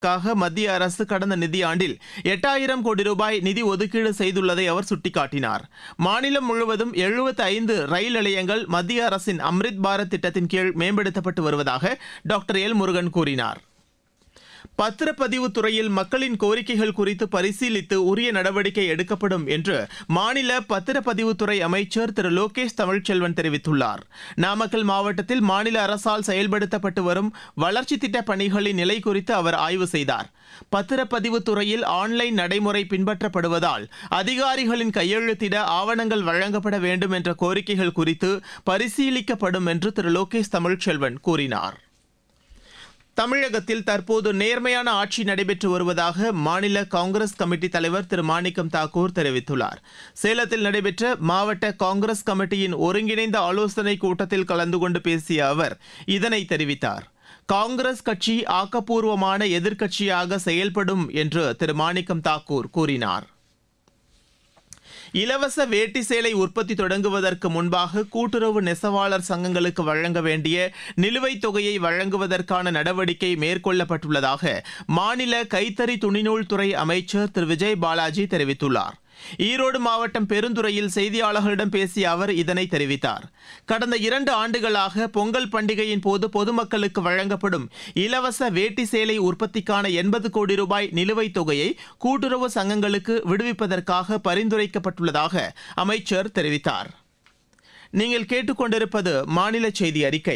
க்காக மத்திய அரசு கடந்த நிதியாண்டில் எட்டாயிரம் கோடி ரூபாய் நிதி ஒதுக்கீடு செய்துள்ளதை அவர் சுட்டிக்காட்டினார் மாநிலம் முழுவதும் 75 ஐந்து ரயில் நிலையங்கள் மத்திய அரசின் அம்ரித் பாரத் திட்டத்தின் கீழ் மேம்படுத்தப்பட்டு வருவதாக டாக்டர் எல் முருகன் கூறினார் பத்திரப்பதிவு துறையில் மக்களின் கோரிக்கைகள் குறித்து பரிசீலித்து உரிய நடவடிக்கை எடுக்கப்படும் என்று மாநில பத்திரப்பதிவுத்துறை அமைச்சர் திரு லோகேஷ் தமிழ்ச்செல்வன் தெரிவித்துள்ளார் நாமக்கல் மாவட்டத்தில் மாநில அரசால் செயல்படுத்தப்பட்டு வரும் வளர்ச்சி திட்ட பணிகளின் நிலை குறித்து அவர் ஆய்வு செய்தார் பத்திரப்பதிவு துறையில் ஆன்லைன் நடைமுறை பின்பற்றப்படுவதால் அதிகாரிகளின் கையெழுத்திட ஆவணங்கள் வழங்கப்பட வேண்டும் என்ற கோரிக்கைகள் குறித்து பரிசீலிக்கப்படும் என்று திரு லோகேஷ் தமிழ்ச்செல்வன் கூறினார் தமிழகத்தில் தற்போது நேர்மையான ஆட்சி நடைபெற்று வருவதாக மாநில காங்கிரஸ் கமிட்டி தலைவர் திரு மாணிக்கம் தாக்கூர் தெரிவித்துள்ளார் சேலத்தில் நடைபெற்ற மாவட்ட காங்கிரஸ் கமிட்டியின் ஒருங்கிணைந்த ஆலோசனைக் கூட்டத்தில் கலந்து கொண்டு பேசிய அவர் இதனை தெரிவித்தார் காங்கிரஸ் கட்சி ஆக்கப்பூர்வமான எதிர்க்கட்சியாக செயல்படும் என்று திரு மாணிக்கம் தாக்கூர் கூறினார் இலவச வேட்டி சேலை உற்பத்தி தொடங்குவதற்கு முன்பாக கூட்டுறவு நெசவாளர் சங்கங்களுக்கு வழங்க வேண்டிய நிலுவைத் தொகையை வழங்குவதற்கான நடவடிக்கை மேற்கொள்ளப்பட்டுள்ளதாக மாநில கைத்தறி துணிநூல் துறை அமைச்சர் திரு விஜய் பாலாஜி தெரிவித்துள்ளார் ஈரோடு மாவட்டம் பெருந்துறையில் செய்தியாளர்களிடம் பேசிய அவர் இதனை தெரிவித்தார் கடந்த இரண்டு ஆண்டுகளாக பொங்கல் பண்டிகையின் போது பொதுமக்களுக்கு வழங்கப்படும் இலவச வேட்டி சேலை உற்பத்திக்கான எண்பது கோடி ரூபாய் நிலுவைத் தொகையை கூட்டுறவு சங்கங்களுக்கு விடுவிப்பதற்காக பரிந்துரைக்கப்பட்டுள்ளதாக அமைச்சர் தெரிவித்தார் நீங்கள் கேட்டுக்கொண்டிருப்பது மாநில செய்தி அறிக்கை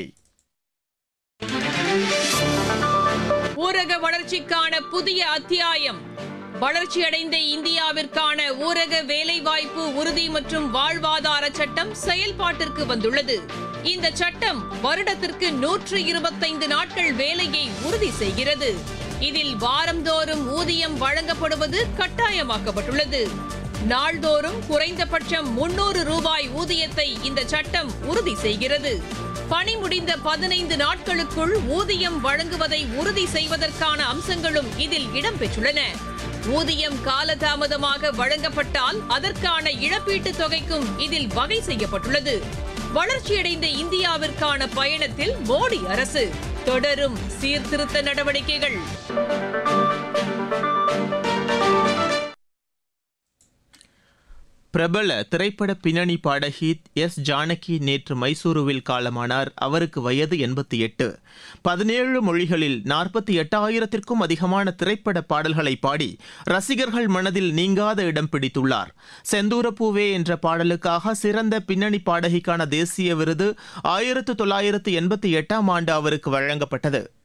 ஊரக வளர்ச்சிக்கான புதிய அத்தியாயம் வளர்ச்சியடைந்த இந்தியாவிற்கான ஊரக வேலைவாய்ப்பு உறுதி மற்றும் வாழ்வாதார சட்டம் செயல்பாட்டிற்கு வந்துள்ளது இந்த சட்டம் வருடத்திற்கு நூற்று இருபத்தைந்து நாட்கள் வேலையை உறுதி செய்கிறது இதில் வாரந்தோறும் ஊதியம் வழங்கப்படுவது கட்டாயமாக்கப்பட்டுள்ளது நாள்தோறும் குறைந்தபட்சம் முன்னூறு ரூபாய் ஊதியத்தை இந்த சட்டம் உறுதி செய்கிறது பணி முடிந்த பதினைந்து நாட்களுக்குள் ஊதியம் வழங்குவதை உறுதி செய்வதற்கான அம்சங்களும் இதில் இடம்பெற்றுள்ளன ஊதியம் காலதாமதமாக வழங்கப்பட்டால் அதற்கான இழப்பீட்டுத் தொகைக்கும் இதில் வகை செய்யப்பட்டுள்ளது வளர்ச்சியடைந்த இந்தியாவிற்கான பயணத்தில் மோடி அரசு தொடரும் சீர்திருத்த நடவடிக்கைகள் பிரபல திரைப்பட பின்னணி பாடகி எஸ் ஜானகி நேற்று மைசூருவில் காலமானார் அவருக்கு வயது எண்பத்தி எட்டு பதினேழு மொழிகளில் நாற்பத்தி எட்டாயிரத்திற்கும் அதிகமான திரைப்பட பாடல்களை பாடி ரசிகர்கள் மனதில் நீங்காத இடம் பிடித்துள்ளார் செந்தூரப்பூவே என்ற பாடலுக்காக சிறந்த பின்னணி பாடகிக்கான தேசிய விருது ஆயிரத்து தொள்ளாயிரத்து எண்பத்தி எட்டாம் ஆண்டு அவருக்கு வழங்கப்பட்டது